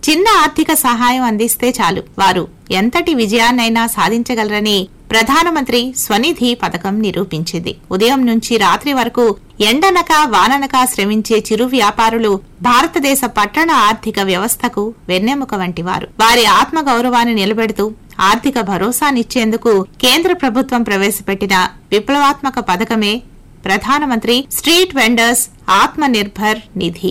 చిన్న ఆర్థిక సహాయం అందిస్తే చాలు వారు ఎంతటి విజయాన్నైనా సాధించగలరని ప్రధానమంత్రి స్వనిధి పథకం నిరూపించింది ఉదయం నుంచి రాత్రి వరకు ఎండనక వాననక శ్రమించే చిరు వ్యాపారులు భారతదేశ పట్టణ ఆర్థిక వ్యవస్థకు వెన్నెముక వంటివారు వారి ఆత్మగౌరవాన్ని నిలబెడుతూ ఆర్థిక భరోసానిచ్చేందుకు కేంద్ర ప్రభుత్వం ప్రవేశపెట్టిన విప్లవాత్మక పథకమే ప్రధానమంత్రి స్ట్రీట్ వెండర్స్ ఆత్మ నిర్భర్ నిధి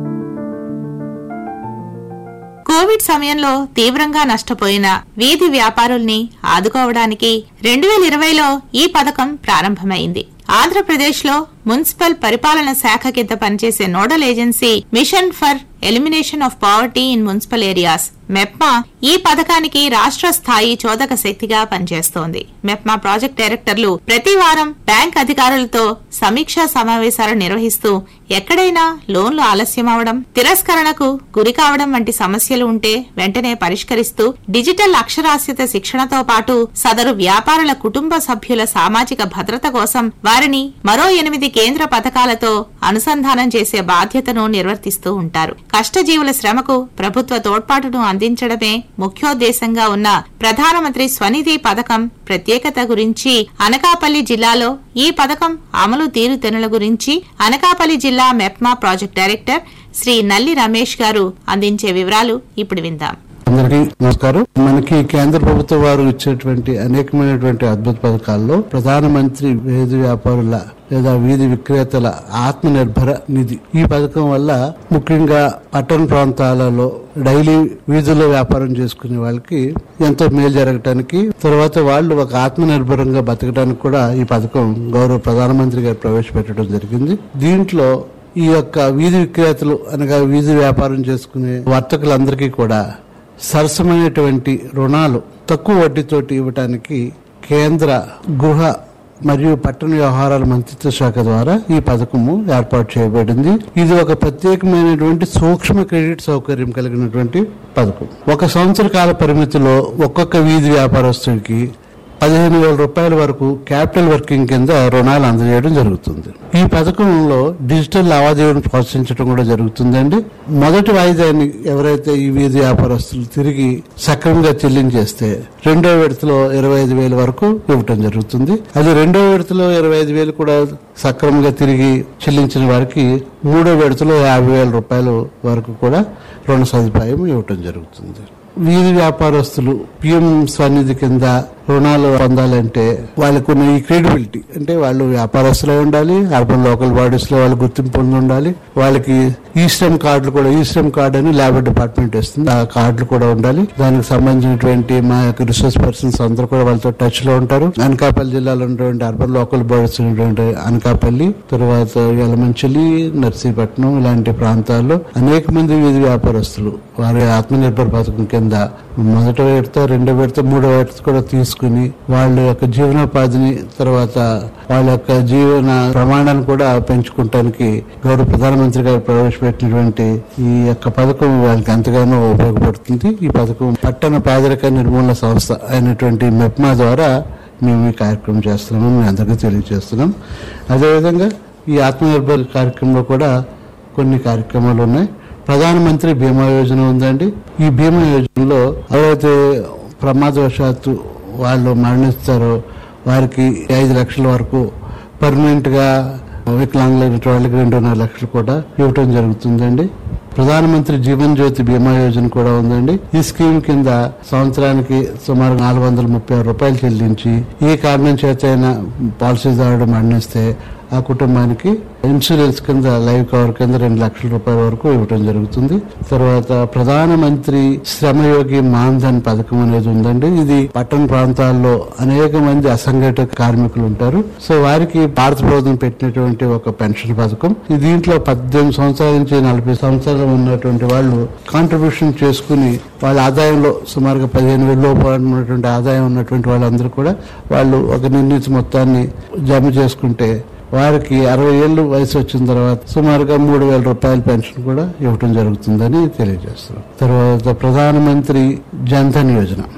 కోవిడ్ సమయంలో తీవ్రంగా నష్టపోయిన వీధి వ్యాపారుల్ని ఆదుకోవడానికి రెండు వేల ఇరవైలో ఈ పథకం ప్రారంభమైంది ఆంధ్రప్రదేశ్ లో మున్సిపల్ పరిపాలన శాఖ కింద పనిచేసే nodal agency mission for elimination of poverty in municipal areas MEPMA ఈ పథకానికి రాష్ట్ర స్థాయి చోదక శక్తిగా పనిచేస్తోంది మెప్మా ప్రాజెక్ట్ డైరెక్టర్లు ప్రతి వారం బ్యాంక్ అధికారులతో సమీక్షా సమావేశాలు నిర్వహిస్తూ ఎక్కడైనా లోన్లు ఆలస్యం అవడం తిరస్కరణకు గురి కావడం వంటి సమస్యలు ఉంటే వెంటనే పరిష్కరిస్తూ డిజిటల్ అక్షరాస్యత శిక్షణతో పాటు సదరు వ్యాపారుల కుటుంబ సభ్యుల సామాజిక భద్రత కోసం వారిని మరో ఎనిమిది కేంద్ర పథకాలతో అనుసంధానం చేసే బాధ్యతను నిర్వర్తిస్తూ ఉంటారు కష్టజీవుల శ్రమకు ప్రభుత్వ తోడ్పాటును అందించడమే ముఖ్యోద్దేశంగా ఉన్న ప్రధానమంత్రి స్వనిధి పథకం ప్రత్యేకత గురించి అనకాపల్లి జిల్లాలో ఈ పథకం అమలు తీరుతెనుల గురించి అనకాపల్లి జిల్లా మెప్మా ప్రాజెక్ట్ డైరెక్టర్ శ్రీ నల్లి రమేష్ గారు అందించే వివరాలు ఇప్పుడు విందాం అందరికీ నమస్కారం మనకి కేంద్ర ప్రభుత్వం వారు ఇచ్చేటువంటి అనేకమైనటువంటి అద్భుత పథకాల్లో ప్రధానమంత్రి వీధి వ్యాపారుల లేదా వీధి విక్రేతల ఆత్మ నిర్భర నిధి ఈ పథకం వల్ల ముఖ్యంగా పట్టణ ప్రాంతాలలో డైలీ వీధుల్లో వ్యాపారం చేసుకునే వాళ్ళకి ఎంతో మేలు జరగటానికి తర్వాత వాళ్ళు ఒక ఆత్మ నిర్భరంగా బతకడానికి కూడా ఈ పథకం గౌరవ ప్రధానమంత్రి గారు ప్రవేశపెట్టడం జరిగింది దీంట్లో ఈ యొక్క వీధి విక్రేతలు అనగా వీధి వ్యాపారం చేసుకునే వర్తకులందరికీ కూడా సరసమైనటువంటి రుణాలు తక్కువ వడ్డీతోటి ఇవ్వటానికి కేంద్ర గృహ మరియు పట్టణ వ్యవహారాల మంత్రిత్వ శాఖ ద్వారా ఈ పథకము ఏర్పాటు చేయబడింది ఇది ఒక ప్రత్యేకమైనటువంటి సూక్ష్మ క్రెడిట్ సౌకర్యం కలిగినటువంటి పథకం ఒక సంవత్సర కాల పరిమితిలో ఒక్కొక్క వీధి వ్యాపారస్తుడికి పదిహేను వేల రూపాయల వరకు క్యాపిటల్ వర్కింగ్ కింద రుణాలు అందజేయడం జరుగుతుంది ఈ పథకంలో డిజిటల్ లావాదేవీలను ప్రోత్సహించడం కూడా జరుగుతుందండి మొదటి వాయిదాన్ని ఎవరైతే ఈ వీధి వ్యాపారస్తులు తిరిగి సక్రమంగా చెల్లించేస్తే రెండో విడతలో ఇరవై ఐదు వేల వరకు ఇవ్వటం జరుగుతుంది అది రెండో విడతలో ఇరవై ఐదు వేలు కూడా సక్రమంగా తిరిగి చెల్లించిన వారికి మూడో విడతలో యాభై వేల రూపాయల వరకు కూడా రుణ సదుపాయం ఇవ్వటం జరుగుతుంది వీధి వ్యాపారస్తులు పిఎం స్వనిధి కింద రుణాలు పొందాలంటే వాళ్ళకు ఉన్న ఈ క్రెడిబిలిటీ అంటే వాళ్ళు వ్యాపారస్తులే ఉండాలి అర్బన్ లోకల్ బాడీస్ లో వాళ్ళు గుర్తింపు పొంది ఉండాలి వాళ్ళకి ఈ శ్రమ్ కార్డులు కూడా ఈ శ్రమ్ కార్డు అని లేబర్ డిపార్ట్మెంట్ ఇస్తుంది ఆ కార్డులు కూడా ఉండాలి దానికి సంబంధించినటువంటి మా యొక్క రిసోర్స్ పర్సన్స్ అందరూ కూడా వాళ్ళతో టచ్ లో ఉంటారు అనకాపల్లి జిల్లాలో ఉన్నటువంటి అర్బన్ లోకల్ బాడీస్ ఉన్నటువంటి అనకాపల్లి తర్వాత యలమంచిలి నర్సీపట్నం ఇలాంటి ప్రాంతాల్లో అనేక మంది వీధి వ్యాపారస్తులు వారి ఆత్మనిర్భర్ పథకం కింద మొదట విడత రెండో విడత మూడో విడత కూడా తీసుకుని వాళ్ళ యొక్క జీవనోపాధిని తర్వాత వాళ్ళ యొక్క జీవన ప్రమాణాన్ని కూడా పెంచుకుంటానికి గౌరవ ప్రధానమంత్రి గారు ప్రవేశపెట్టినటువంటి ఈ యొక్క పథకం వాళ్ళకి ఎంతగానో ఉపయోగపడుతుంది ఈ పథకం పట్టణ పేదరిక నిర్మూలన సంస్థ అయినటువంటి మెప్మా ద్వారా మేము ఈ కార్యక్రమం చేస్తున్నాము మీ అందరికీ తెలియజేస్తున్నాం అదేవిధంగా ఈ ఆత్మనిర్భర్ కార్యక్రమంలో కూడా కొన్ని కార్యక్రమాలు ఉన్నాయి ప్రధానమంత్రి బీమా యోజన ఉందండి ఈ బీమా యోజనలో ఎవరైతే ప్రమాదవశాత్తు వాళ్ళు మరణిస్తారో వారికి ఐదు లక్షల వరకు పర్మనెంట్ గా వికలాంగులైన వాళ్ళకి రెండున్నర లక్షలు కూడా ఇవ్వటం జరుగుతుందండి ప్రధానమంత్రి జీవన్ జ్యోతి బీమా యోజన కూడా ఉందండి ఈ స్కీమ్ కింద సంవత్సరానికి సుమారు నాలుగు వందల ముప్పై ఆరు రూపాయలు చెల్లించి ఏ కారణం చేత అయినా పాలసీదారుడు మరణిస్తే ఆ కుటుంబానికి ఇన్సూరెన్స్ కింద లైవ్ కవర్ కింద రెండు లక్షల రూపాయల వరకు ఇవ్వడం జరుగుతుంది తర్వాత ప్రధానమంత్రి శ్రమయోగి మాన్ధన్ పథకం అనేది ఉందండి ఇది పట్టణ ప్రాంతాల్లో అనేక మంది అసంఘటిత కార్మికులు ఉంటారు సో వారికి భారత ప్రభుత్వం పెట్టినటువంటి ఒక పెన్షన్ పథకం ఈ దీంట్లో పద్దెనిమిది సంవత్సరాల నుంచి నలభై సంవత్సరాలు ఉన్నటువంటి వాళ్ళు కాంట్రిబ్యూషన్ చేసుకుని వాళ్ళ ఆదాయంలో సుమారుగా పదిహేను వేల లోపల ఉన్నటువంటి ఆదాయం ఉన్నటువంటి వాళ్ళందరూ కూడా వాళ్ళు ఒక నిర్ణీత మొత్తాన్ని జమ చేసుకుంటే వారికి అరవై ఏళ్ళు వయసు వచ్చిన తర్వాత సుమారుగా మూడు వేల రూపాయల పెన్షన్ కూడా ఇవ్వటం జరుగుతుందని తెలియజేస్తున్నాం తర్వాత ప్రధానమంత్రి జన్ధన్ యోజన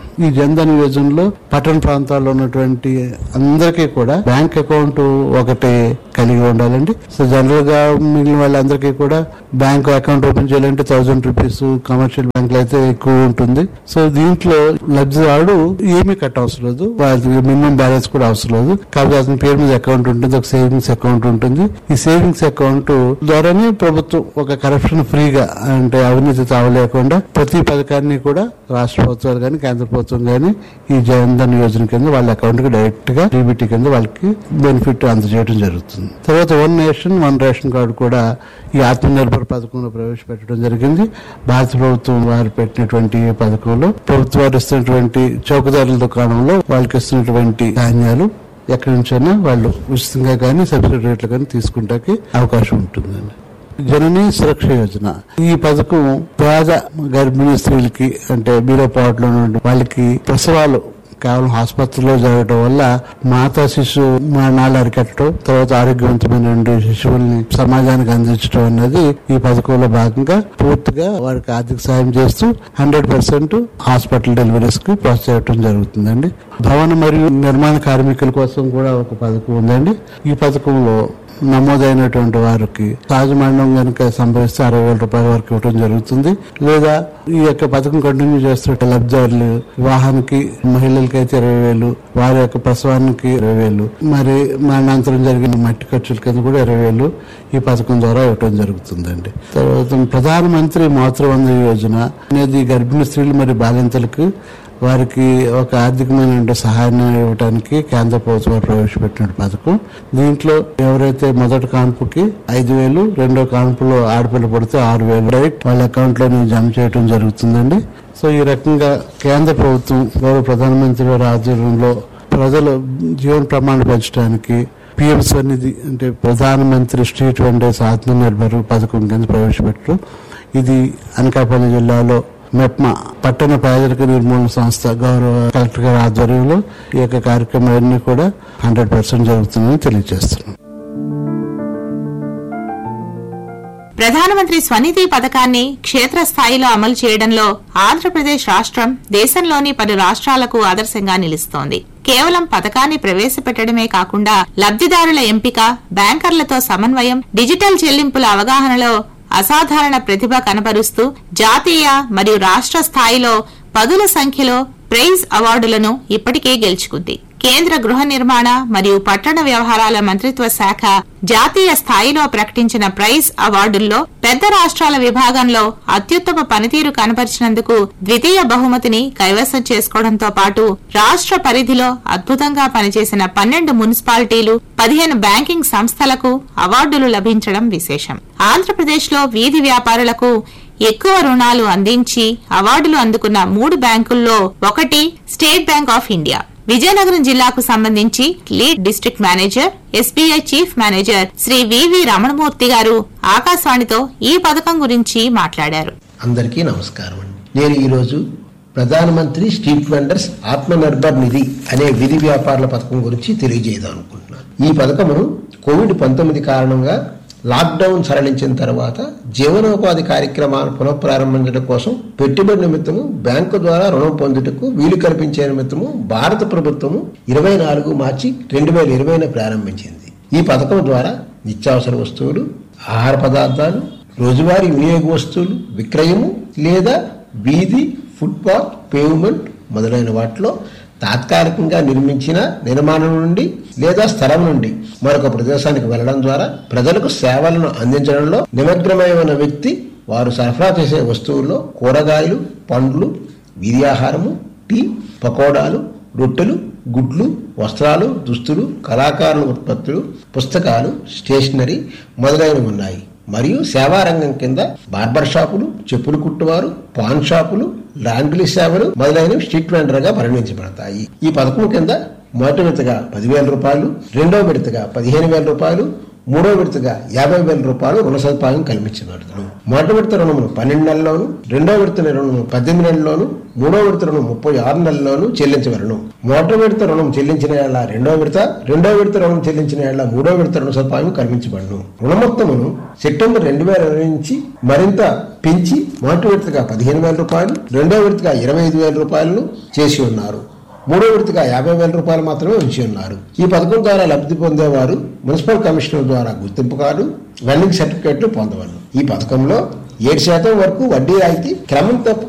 ఈ జన్ధన్ యోజనలో పట్టణ ప్రాంతాల్లో ఉన్నటువంటి అందరికీ కూడా బ్యాంక్ అకౌంట్ ఒకటి కలిగి ఉండాలండి సో జనరల్ గా మిగిలిన వాళ్ళందరికీ కూడా బ్యాంక్ అకౌంట్ ఓపెన్ చేయాలంటే థౌసండ్ రూపీస్ కమర్షియల్ బ్యాంకులు అయితే ఎక్కువ ఉంటుంది సో దీంట్లో లబ్ధిదారుడు ఏమీ కట్ అవసరం లేదు వాళ్ళకి మినిమం బ్యాలెన్స్ కూడా అవసరం లేదు కాబట్టి అతని పేరు మీద అకౌంట్ ఉంటుంది ఒక సేవింగ్స్ అకౌంట్ ఉంటుంది ఈ సేవింగ్స్ అకౌంట్ ద్వారానే ప్రభుత్వం ఒక కరప్షన్ ఫ్రీగా అంటే అవినీతి తావలేకుండా ప్రతి పథకాన్ని కూడా రాష్ట్ర ప్రభుత్వాలు కానీ కేంద్ర ప్రభుత్వం కానీ ఈ జన్ధన్ యోజన కింద వాళ్ళ అకౌంట్ కి డైరెక్ట్ గా డీబీటీ కింద వాళ్ళకి బెనిఫిట్ అందజేయడం జరుగుతుంది తర్వాత one nation one ration card కూడా ఈ ఆత్మనిర్భర్ పథకంలో ప్రవేశపెట్టడం జరిగింది భారత ప్రభుత్వం వారు పెట్టినటువంటి ఈ పథకంలో ప్రభుత్వం వారు ఇస్తున్నటువంటి చౌకదారుల దుకాణంలో వాళ్ళకి ఇస్తున్నటువంటి ధాన్యాలు ఎక్కడి నుంచైనా వాళ్ళు ఉచితంగా కానీ సబ్సిడీ రేట్లు కానీ తీసుకుంటానికి అవకాశం ఉంటుందండి జనని సురక్ష యోజన ఈ పథకం పేద గర్భిణీ స్త్రీలకి అంటే బీరో పాటలో ఉన్న వాళ్ళకి ప్రసవాలు కేవలం ఆసుపత్రిలో జరగడం వల్ల మాతా శిశు మరణాలు అరికట్టడం తర్వాత ఆరోగ్యవంతమైన శిశువుల్ని సమాజానికి అందించడం అనేది ఈ పథకంలో భాగంగా పూర్తిగా వారికి ఆర్థిక సాయం చేస్తూ హండ్రెడ్ పర్సెంట్ హాస్పిటల్ డెలివరీస్ కి ప్రోత్సహించడం జరుగుతుందండి భవన మరియు నిర్మాణ కార్మికుల కోసం కూడా ఒక పథకం ఉందండి ఈ పథకంలో నమోదైనటువంటి వారికి సహజ మరణం కనుక సంభవిస్తే అరవై వేల రూపాయల వరకు ఇవ్వడం జరుగుతుంది లేదా ఈ యొక్క పథకం కంటిన్యూ చేస్తున్న లబ్ధిదారులు వివాహానికి మహిళలకి అయితే ఇరవై వేలు వారి యొక్క ప్రసవానికి ఇరవై వేలు మరి మరణాంతరం జరిగిన మట్టి ఖర్చుల కింద కూడా ఇరవై వేలు ఈ పథకం ద్వారా ఇవ్వడం జరుగుతుందండి తర్వాత ప్రధానమంత్రి మాతృవందన యోజన అనేది గర్భిణీ స్త్రీలు మరియు బాలింతలకు వారికి ఒక ఆర్థికమైన సహాయాన్ని ఇవ్వడానికి కేంద్ర ప్రభుత్వం ప్రవేశపెట్టిన పథకం దీంట్లో ఎవరైతే మొదటి కాన్పుకి ఐదు వేలు రెండో కాన్పులో ఆడపిల్ల పడితే ఆరు వేలు డైరెక్ట్ వాళ్ళ అకౌంట్ లో జమ చేయడం జరుగుతుందండి సో ఈ రకంగా కేంద్ర ప్రభుత్వం గౌరవ ప్రధానమంత్రి వారి ఆధ్వర్యంలో ప్రజల జీవన ప్రమాణం పెంచడానికి పిఎం స్వనిధి అంటే ప్రధానమంత్రి స్ట్రీట్ వెండర్స్ ఆత్మనిర్భర్ పథకం కింద ప్రవేశపెట్టడం ఇది అనకాపల్లి జిల్లాలో మెప్మా పట్టణ పేదరిక నిర్మూలన సంస్థ గౌరవ కలెక్టర్ గారి ఆధ్వర్యంలో ఈ యొక్క కార్యక్రమాలన్నీ కూడా హండ్రెడ్ పర్సెంట్ జరుగుతుందని తెలియజేస్తున్నాం ప్రధానమంత్రి స్వనిధి పథకాన్ని క్షేత్రస్థాయిలో అమలు చేయడంలో ఆంధ్రప్రదేశ్ రాష్ట్రం దేశంలోని పలు రాష్ట్రాలకు ఆదర్శంగా నిలుస్తోంది కేవలం పథకాన్ని ప్రవేశపెట్టడమే కాకుండా లబ్ధిదారుల ఎంపిక బ్యాంకర్లతో సమన్వయం డిజిటల్ చెల్లింపుల అవగాహనలో అసాధారణ ప్రతిభ కనబరుస్తూ జాతీయ మరియు రాష్ట్ర స్థాయిలో పదుల సంఖ్యలో ప్రైజ్ అవార్డులను ఇప్పటికే గెలుచుకుంది కేంద్ర గృహ నిర్మాణ మరియు పట్టణ వ్యవహారాల మంత్రిత్వ శాఖ జాతీయ స్థాయిలో ప్రకటించిన ప్రైజ్ అవార్డుల్లో పెద్ద రాష్ట్రాల విభాగంలో అత్యుత్తమ పనితీరు కనపరిచినందుకు ద్వితీయ బహుమతిని కైవసం చేసుకోవడంతో పాటు రాష్ట్ర పరిధిలో అద్భుతంగా పనిచేసిన పన్నెండు మున్సిపాలిటీలు పదిహేను బ్యాంకింగ్ సంస్థలకు అవార్డులు లభించడం విశేషం ఆంధ్రప్రదేశ్లో వీధి వ్యాపారులకు ఎక్కువ రుణాలు అందించి అవార్డులు అందుకున్న మూడు బ్యాంకుల్లో ఒకటి State Bank of India Vizianagaram జిల్లాకు సంబంధించి lead district manager SBI chief manager Shri VV Ramanamurthy garu ఆకాశవాణితో ఈ పథకం గురించి మాట్లాడారు అందరికీ నమస్కారం అండి నేను ఈరోజు ప్రధానమంత్రి స్ట్రీట్ వెండర్స్ ఆత్మనిర్భర్ నిధి అనే విధి వ్యాపారుల పథకం గురించి తెలియజేద్దాం అనుకుంటున్నాను ఈ పథకమును కోవిడ్ పంతొమ్మిది కారణంగా లాక్డౌన్ సరళించిన తర్వాత జీవనోపాధి కార్యక్రమాలు పునఃప్రారంభించడం కోసం పెట్టుబడి నిమిత్తము బ్యాంకు ద్వారా రుణం పొందుటకు వీలు కల్పించే నిమిత్తము భారత ప్రభుత్వము ఇరవై నాలుగు మార్చి రెండు వేల ఇరవైన ప్రారంభించింది ఈ పథకం ద్వారా నిత్యావసర వస్తువులు ఆహార పదార్థాలు రోజువారీ వినియోగ వస్తువులు విక్రయము లేదా వీధి ఫుట్పాత్ పేవ్మెంట్ మొదలైన వాటిలో తాత్కాలికంగా నిర్మించిన నిర్మాణం నుండి లేదా స్థలం నుండి మరొక ప్రదేశానికి వెళ్లడం ద్వారా ప్రజలకు సేవలను అందించడంలో నిమగ్నమై ఉన్న వ్యక్తి వారు సరఫరా చేసే వస్తువుల్లో కూరగాయలు పండ్లు వీధి ఆహారము టీ పకోడాలు రొట్టెలు గుడ్లు వస్త్రాలు దుస్తులు కళాకారుల ఉత్పత్తులు పుస్తకాలు స్టేషనరీ మొదలైనవి ఉన్నాయి మరియు సేవా రంగం కింద బార్బర్ షాపులు చెప్పులు కుట్టువారు పాన్ షాపులు లాండ్రీ సేవలు మొదలైనవి స్ట్రీట్ వెండర్ గా పరిగణించబడతాయి ఈ పథకం కింద మొదటి విడతగా పదివేల రూపాయలు రెండో విడతగా పదిహేను వేల రూపాయలు మూడో విడతగా యాభై వేల రూపాయలు రుణ సదుపాయం కల్పించబడుతుంది మొదటి విడత రుణమును పన్నెండు నెలల్లోను రెండో విడత రుణము పద్దెనిమిది నెలల్లోను మూడో విడత రుణం ముప్పై ఆరు నెలల్లోనూ చెల్లించవలను మొదటి విడత రుణం చెల్లించిన ఏళ్ల రెండో విడత రెండో విడత రుణం చెల్లించిన ఏళ్ల మూడో విడత రుణ సదుపాయం కల్పించబడును రుణ మొత్తమును సెప్టెంబర్ రెండు వేల ఇరవై నుంచి మరింత పెంచి మొదటి విడతగా పదిహేను వేల రూపాయలు రెండో విడతగా ఇరవై ఐదు వేల రూపాయలను చేసి ఉన్నారు మూడో విడతగా యాభై వేల రూపాయలు మాత్రమే ఉంచి ఉన్నారు ఈ పథకం ద్వారా లబ్ధి పొందేవారు మున్సిపల్ కమిషనర్ ద్వారా గుర్తింపు కార్డు వెల్లింగ్ సర్టిఫికేట్లు పొందవలను ఈ పథకంలో ఏడు శాతం వరకు వడ్డీ రాయితీ క్రమం తప్ప